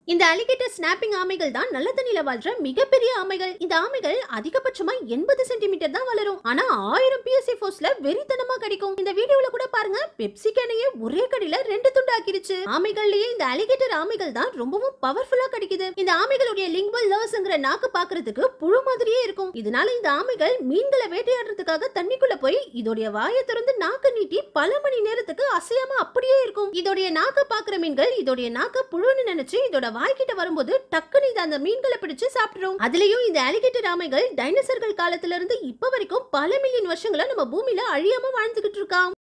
இந்த alligator snapping ஆமைகள் தான் நல்ல தண்ணியில வாழ்ற மிகப்பெரிய ஆமைகள் இந்த ஆமைகள் அதிகபட்சமா எண்பது சென்டிமீட்டர் தான் வளரும் ஆனா ஆயிரம் பிஎஸ்சி ஃபோர்ஸ்ல வெறித்தனமா கிடைக்கும் இந்த வீடியோல கூட பாருங்க பெப்சி கேனையே ஒரே கடியில ரெண்டு துண்டு ஆக்கிருச்சு ஆமைகள்லயே இந்த அலிகேட்டர் ஆமைகள் தான் ரொம்பவும் பவர்ஃபுல்லா கிடைக்குது இந்த ஆமைகளுடைய லிங்குவல் லர்ஸ்ங்கிற நாக்கு பாக்குறதுக்கு புழு மாதிரியே இருக்கும் இதனால இந்த ஆமைகள் மீன்களை வேட்டையாடுறதுக்காக தண்ணிக்குள்ள போய் இதோடைய வாயை திறந்து நாக்கு நீட்டி பல மணி நேரத்துக்கு அசையாம அப்படியே இருக்கும் இதோடைய நாக்க பாக்குற மீன்கள் இதோடைய நாக்க புழுன்னு நினைச்சு இதோட வாய்க்கிட்ட வரும்போது டக்குன்னு இது அந்த மீன்களை பிடிச்சு சாப்பிட்டுரும் அதுலயும் இந்த அலிகேட்டர் ஆமைகள் டைனோசர்கள் காலத்துல இருந்து இப்ப வரைக்கும் பல மில்லியன் வருஷங்களா நம்ம பூமியில அழியாம வாழ்ந்துகிட்டு இருக்காம்